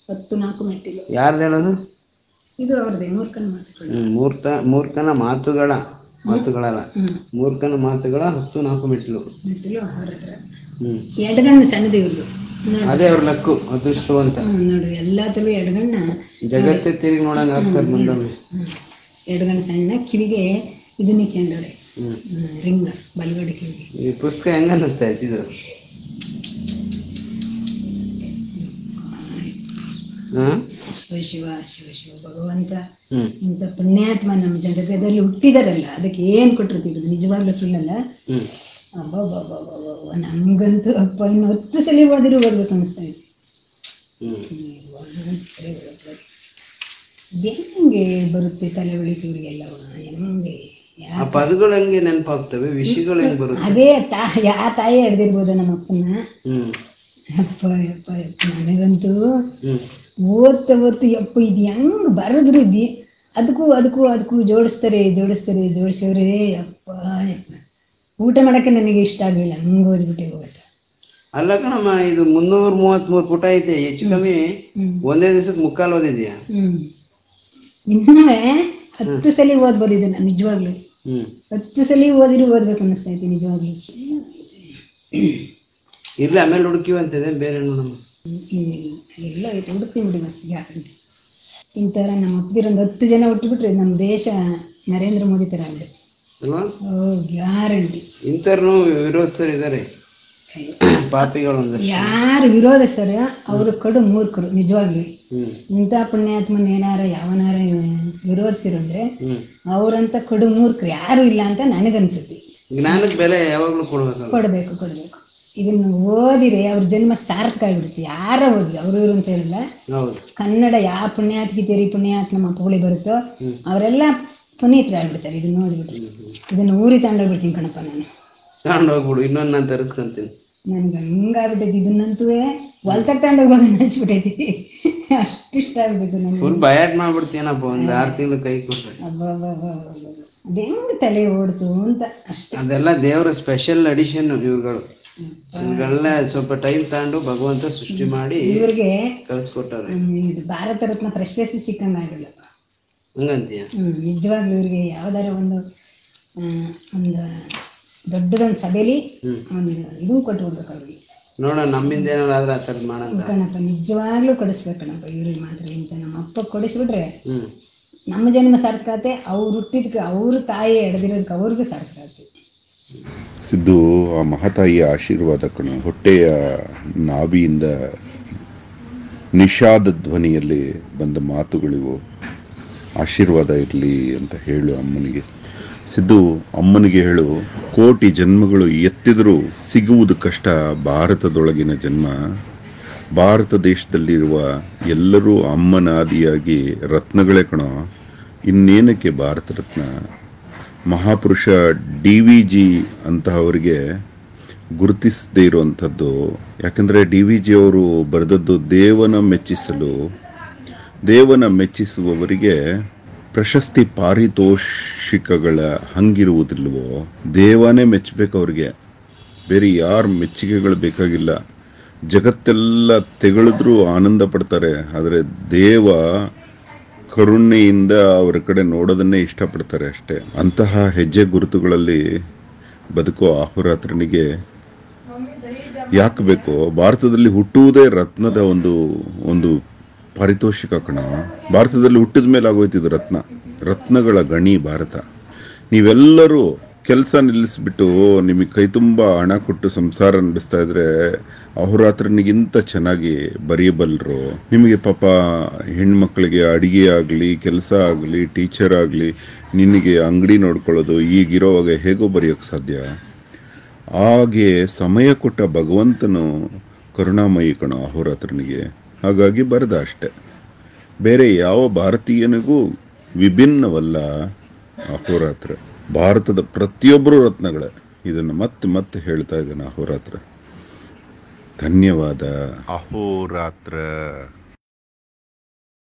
ಹತ್ತು ನಾಲ್ಕು ಮೆಟ್ಟಿಲು ಯಾರ್ದು ಹೇಳೋದು ಇದು ಅವ್ರದ್ದೇ ಮೂರ್ಖನ ಮಾತುಗಳು ಹ್ಮ್, ಮೂರ್ತ ಮೂರ್ಖನ ಮಾತುಗಳ ಮಾತುಗಳಲ್ಲ ಹ್ಮ್ ಮೂರ್ಖನ ಮಾತುಗಳ ಹತ್ತು ನಾಲ್ಕು ಮೆಟ್ಲು ಮೆಟ್ಟಿಲು ಅವ್ರ ಹತ್ರ ಹ್ಮ್ ಎಡಗಣ್ಣು ಸಣ್ಣದು ಇವ್ರದ್ದು ನೋಡಿ ಅದೇ ಅವ್ರ ಲಕ್ಕು ಅದೃಷ್ಟವಂತ ಹ್ಮ್, ನೋಡು ಎಲ್ಲಾದ್ರಲ್ಲೂ ಎಡಗಣ್ಣ ಜಗತ್ತೇ ತಿರುಗಿ ನೋಡಂಗ ಆಗ್ತಾರೆ ಮುಂದೊಮ್ಮೆ ಹ್ಮ್. ಎಡಗಣ್ಣು ಸಣ್ಣ ಕಿವಿಗೆ ಇದನ್ನ ಕೆಂಡೋಳೆ ಹ್ಮ್ ರಿಂಗ ಬಲಗಡೆ ಕಿವಿಗೆ ಈ ಪುಸ್ತಕ ಹೆಂಗ ಅನ್ನಿಸ್ತಾ ಇತ್ತು ಇದು ಹಾ ಶಿವ ಶಿವ ಶಿವ ಶಿವ ಭಗವಂತ ಹ್ಮ್ ಇಂಥ ಪುಣ್ಯಾತ್ಮ ನಮ್ಮ ಜಗದಲ್ಲಿ ಹುಟ್ಟಿದಾರಲ್ಲ ಅದಕ್ಕೆ ಏನ್ ಕೊಟ್ಟಿರ್ತೀವಿ ನಿಜವಾಗ್ಲೂ ಸುಳ್ಳಲ್ಲ ಹ್ಮ್ ಅಬ್ಬಬ್ಬಬ್ಬಬ್ಬಬ್ಬ, ನಮ್ಗಂತೂ ಅಪ್ಪ ಇನ್ನು ಹತ್ತು ಸಲ ಓದಿರು ಓದ್ಬೇಕು ಅನಿಸ್ತಾ ಇದೆ ಹ್ಮ್ ಹೆಂಗೆ ಬರುತ್ತೆ ತಲೆ ಬೆಳಿಗ್ಗೆ ಇವ್ರಿಗೆಲ್ಲ ಹೆಂಗೆ ಯಾ- ಆ ಪದಗಳು ಹೆಂಗೆ ನೆನಪಾಗ್ತವೆ ವಿಷಯಗಳು ಹೆಂಗ್ ಬರುತ್ತೆ ಅದೇ ತಾ ಯಾ ತಾಯಿ ಹಿಡ್ದಿರ್ಬೋದು ನಮ್ಮ ಅಪ್ಪನ ಹ್ಮ್ ಅಪ್ಪ ಯಪ್ಪ ಯಪ್ಪ ನನಗಂತೂ ಹ್ಮ್ ಓದ್ತಾ ಓದ್ತಾ ಯಪ್ಪ ಇದು ಹೆಂಗ್ ಬರದ್ರು ಇದಿ ಅದಕ್ಕೂ ಅದಕ್ಕೂ ಅದಕ್ಕೂ ಜೋಡಿಸ್ತಾರೆ ಜೋಡಿಸ್ತಾರೆ ಜೋಡಿಸೋರೆ ಯಪ್ಪ ಯಪ್ಪ ಊಟ ಮಾಡಕ್ಕೆ ನನಗೆ ಇಷ್ಟ ಆಗಲಿಲ್ಲ ಹಂಗೆ ಓದ್ಬಿಟ್ಟೆ ಹೋಗುತ್ತೆ ಅಲ್ಲ ಕಣಮ್ಮ ಇದು ಮುನ್ನೂರ ಮೂವತ್ಮೂರು ಪುಟ ಐತೆ ಹೆಚ್ಚು ಕಮ್ಮಿ ಹ್ಮ್ ಒಂದೇ ದಿವಸಕ್ಕೆ ಮುಕ್ಕಾಲು ಓದಿದ್ಯಾ ಹ್ಮ್ ಇನ್ನೂ ಹತ್ತು ಸಲ ಓದ್ಬೋದು ಇದನ್ನ ನಿಜವಾಗ್ಲು ಹ್ಮ್ ಹತ್ತು ಸಲ ಓದಿರು ಓದ್ಬೇಕು ಅನ್ನಿಸ್ತಾ ಐತಿ ನಿಜವಾಗ್ಲು ಇರ್ಲಿ ಆಮೇಲೆ ಹುಡುಕಿವಂತಿದೆ ಬೇರೆ ನೋಡಮ್ಮ ಎಲ್ಲ ಐತೆ ಹುಡುಕ್ತೀನಿ ಬಿಡಿ ಮತ್ತೆ ಗ್ಯಾರಂಟಿ ಇಂಥರ ನಮ್ಮ ಅಪ್ಪದಿರೊಂದು ಹತ್ತು ಜನ ಹುಟ್ಟುಬಿಟ್ರೆ ನಮ್ಮ ದೇಶ ನರೇಂದ್ರ ಮೋದಿ ಥರ ಆಗ್ಬಿಡುತ್ತೆ ಅಲ್ವಾ ಓ ಗ್ಯಾರಂಟಿ ಇಂಥವ್ರು ವಿರೋಧಿಸರು ಇದ್ದಾರೆ ಪಾಪಿಗಳು ಒಂದಷ್ಟು ಯಾರು ವಿರೋಧಿಸ್ತಾರ ಅವರು ಕಡು ಮೂರ್ಖರು ನಿಜವಾಗ್ಲಿ ಹ್ಮ್ ಇಂಥ ಪುಣ್ಯಾತ್ಮನ ಏನಾರ ಯಾವನಾರ ವಿರೋಧಿಸಿರು ಅಂದ್ರೆ ಹ್ಮ್ ಅವರಂತ ಕಡು ಮೂರ್ಖರು ಯಾರು ಇಲ್ಲ ಅಂತ ನನಗನ್ಸುತ್ತೆ ಜ್ಞಾನಕ್ಕೆ ಬೆಲೆ ಯಾವಾಗ್ಲೂ ಕೊಡ್ಬೇಕಲ್ಲ ಕೊಡಬೇಕು ಕೊಡಬೇಕು ಇದನ್ನ ಓದಿರೆ ಅವ್ರ ಜನ್ಮ ಸಾರ್ಥಕ ಆಗ್ಬಿಡುತ್ತೆ ಯಾರ ಓದಿ ಅವ್ರು ಇವ್ರು ಅಂತ ಹೇಳಿಲ್ಲ ಹೌದು ಕನ್ನಡ ಯಾವ ಪುಣ್ಯಾತ್ಗಿ ತೆರಿ ಪುಣ್ಯಾತ್ ನಮ್ಮ ಅಪ್ಪಗಳಿಗೆ ಬರುತ್ತೋ ಹ್ಮ್. ಅವರೆಲ್ಲ ಪುನೀತರಾಗ್ಬಿಡ್ತಾರೆ ಇದನ್ನ ಓದ್ಬಿಟ್ಟು ಇದನ್ನ ಊರಿ ತಗೊಂಡೋಗ್ಬಿಡ್ತೀನಿ ಕಣಪ್ಪ ನಾನು ತಗೊಂಡು ಹೋಗ್ಬಿಡು ಇನ್ನೊಂದು ನಾನು ತರಿಸ್ಕೊಂತೀನಿ ನನ್ಗೆ ಹಂಗಾಗ್ಬಿಟ್ಟೈತಿ ಇದನ್ನಂತೂ ಹೊಲ್ತಕ್ಕ ತಗೊಂಡೋಗ್ಬೋದು ಅನ್ಸ್ಬಿಟ್ಟೈತಿ ಅಷ್ಟು ಇಷ್ಟ ಆಗ್ಬಿಟ್ಟು ನನಗೆ ಫುಲ್ ಬಯಾಟ್ ಮಾಡ್ಬಿಡ್ತೀನಪ್ಪ ಒಂದ್ ಆರು ತಿಂಗಳು ಕೈ ಕೊಟ್ರೆ ಅದು ಹೆಂಗ್ ತಲೆ ಓಡ್ತು ಅಂತ ಅಷ್ಟೇ ಅದೆಲ್ಲ ದೇವರ ಸ್ಪೆಷಲ್ ಅಡಿಷನ್ ಇವ್ರುಗಳು ಇವ್ರಿಗೆಲ್ಲ ಸ್ವಲ್ಪ ಟೈಮ್ ತಗೊಂಡು ಭಗವಂತ ಸೃಷ್ಟಿ ಮಾಡಿ ಇವ್ರಿಗೆ ಕಳ್ಸ್ಕೊಟ್ಟವ್ರೆ ಹ್ಮ್, ಇದು ಭಾರತ ರತ್ನ ಪ್ರಶಸ್ತಿ ಸಿಕ್ಕಂಗ ಆಗಿಲ್ಲ ಹಂಗಂತೀಯ ಹ್ಮ್ ನಿಜವಾಗ್ಲೂ ಇವ್ರಿಗೆ ಯಾವ್ದಾರ ಒಂದು ಆ, ಒಂದು ದೊಡ್ಡದೊಂದು ಸಭೆಲಿ ಹ್ಮ್ ಒಂದು ಇದನ್ನು ಕೊಟ್ಟು ಹೋಗ್ಬೇಕು ಅವ್ರಿಗೆ ನೋಡೋಣ ನಮ್ಮಿಂದ ಏನಾದ್ರು ಆದ್ರೆ ಆ ಥರದ್ದು ಮಾಡಂತ ಕಣಪ್ಪ ನಿಜವಾಗ್ಲೂ ಕೊಡಿಸ್ಬೇಕು ಕಣಪ್ಪ ಇವ್ರಿಗೆ ಮಾತ್ರ ಇಂತ ನಮ್ಮ ಅಪ್ಪ ಕೊಡಿಸ್ಬಿಟ್ರೆ ಹ್ಮ್ ನಮ್ಮ ಜನ್ಮ ಸಾರ್ಥಕತೆ ಅವ್ರು ಹುಟ್ಟಿದ್ಕೆ ಅವ್ರ ತಾಯಿ ಎಡೆದಿರೋದಕ್ಕೆ ಅವ್ರಿಗೂ ಸಾರ್ಥಕತೆ ಸಿದ್ದು ಆ ಮಹಾತಾಯಿಯ ಆಶೀರ್ವಾದ ಕಣು ಹೊಟ್ಟೆಯ ನಾಭಿಯಿಂದ ನಿಷಾದ ಧ್ವನಿಯಲ್ಲಿ ಬಂದ ಮಾತುಗಳಿವು ಆಶೀರ್ವಾದ ಇರಲಿ ಅಂತ ಹೇಳು ಅಮ್ಮನಿಗೆ ಸಿದ್ದು ಅಮ್ಮನಿಗೆ ಹೇಳು ಕೋಟಿ ಜನ್ಮಗಳು ಎತ್ತಿದರೂ ಸಿಗುವುದು ಕಷ್ಟ ಭಾರತದೊಳಗಿನ ಜನ್ಮ ಭಾರತ ದೇಶದಲ್ಲಿರುವ ಎಲ್ಲರೂ ಅಮ್ಮನ ಆದಿಯಾಗಿ ರತ್ನಗಳೇ ಕಣೋ ಇನ್ನೇನಕ್ಕೆ ಭಾರತ ರತ್ನ ಮಹಾಪುರುಷ ಡಿ ವಿ ಜಿ ಅಂತಹವರಿಗೆ ಗುರುತಿಸದೇ ಇರುವಂಥದ್ದು ಯಾಕಂದರೆ ಡಿ ವಿ ಜಿ ಅವರು ಬರೆದದ್ದು ದೇವನ ಮೆಚ್ಚಿಸಲು ದೇವನ ಮೆಚ್ಚಿಸುವವರಿಗೆ ಪ್ರಶಸ್ತಿ ಪಾರಿತೋಷಿಕಗಳ ಹಂಗಿರುವುದಿಲ್ವೋ ದೇವನೇ ಮೆಚ್ಚಬೇಕು ಅವ್ರಿಗೆ ಬೇರೆ ಯಾರ ಮೆಚ್ಚುಗೆಗಳು ಬೇಕಾಗಿಲ್ಲ ಜಗತ್ತೆಲ್ಲ ತೆಗೆಳಿದ್ರೂ ಆನಂದ ಪಡ್ತಾರೆ ಆದರೆ ದೇವ ಕರುಣೆಯಿಂದ ಅವರ ಕಡೆ ನೋಡೋದನ್ನೇ ಇಷ್ಟಪಡ್ತಾರೆ ಅಷ್ಟೇ ಅಂತಹ ಹೆಜ್ಜೆ ಗುರುತುಗಳಲ್ಲಿ ಬದುಕೋ ಆಹುರಾತ್ರನಿಗೆ ಯಾಕೆ ಬೇಕು ಭಾರತದಲ್ಲಿ ಹುಟ್ಟುವುದೇ ರತ್ನದ ಒಂದು ಒಂದು ಪಾರಿತೋಷಿಕ ಕಣ ಭಾರತದಲ್ಲಿ ಹುಟ್ಟಿದ ಮೇಲೆ ಆಗೋಯ್ತಿದ್ದು ರತ್ನ ರತ್ನಗಳ ಗಣಿ ಭಾರತ ನೀವೆಲ್ಲರೂ ಕೆಲಸ ನಿಲ್ಲಿಸ್ಬಿಟ್ಟು ನಿಮಗೆ ಕೈ ತುಂಬ ಹಣ ಕೊಟ್ಟು ಸಂಸಾರ ನಡೆಸ್ತಾ ಇದ್ರೆ ಅಹೋರಾತ್ರನಿಗಿಂತ ಚೆನ್ನಾಗಿ ಬರೆಯಬಲ್ಲರು ನಿಮಗೆ ಪಾಪ ಹೆಣ್ಮಕ್ಳಿಗೆ ಅಡಿಗೆ ಆಗಲಿ ಕೆಲಸ ಆಗಲಿ ಟೀಚರ್ ಆಗಲಿ ನಿನಗೆ ಅಂಗಡಿ ನೋಡ್ಕೊಳ್ಳೋದು ಈಗಿರೋವಾಗ ಹೇಗೋ ಬರೆಯೋಕ್ಕೆ ಸಾಧ್ಯ ಹಾಗೆ ಸಮಯ ಕೊಟ್ಟ ಭಗವಂತನು ಕರುಣಾಮಯಿ ಕಣ ಅಹೋರಾತ್ರನಿಗೆ ಹಾಗಾಗಿ ಬರೆದ ಅಷ್ಟೆ ಬೇರೆ ಯಾವ ಭಾರತೀಯನಿಗೂ ವಿಭಿನ್ನವಲ್ಲ ಅಹೋರಾತ್ರ ಭಾರತದ ಪ್ರತಿಯೊಬ್ಬರು ರತ್ನಗಳೇ ಇದನ್ನು ಮತ್ತೆ ಮತ್ತೆ ಹೇಳ್ತಾ ಇದ್ದಾನೆ ಅಹೋರಾತ್ರ ಧನ್ಯವಾದ ಅಹೋರಾತ್ರ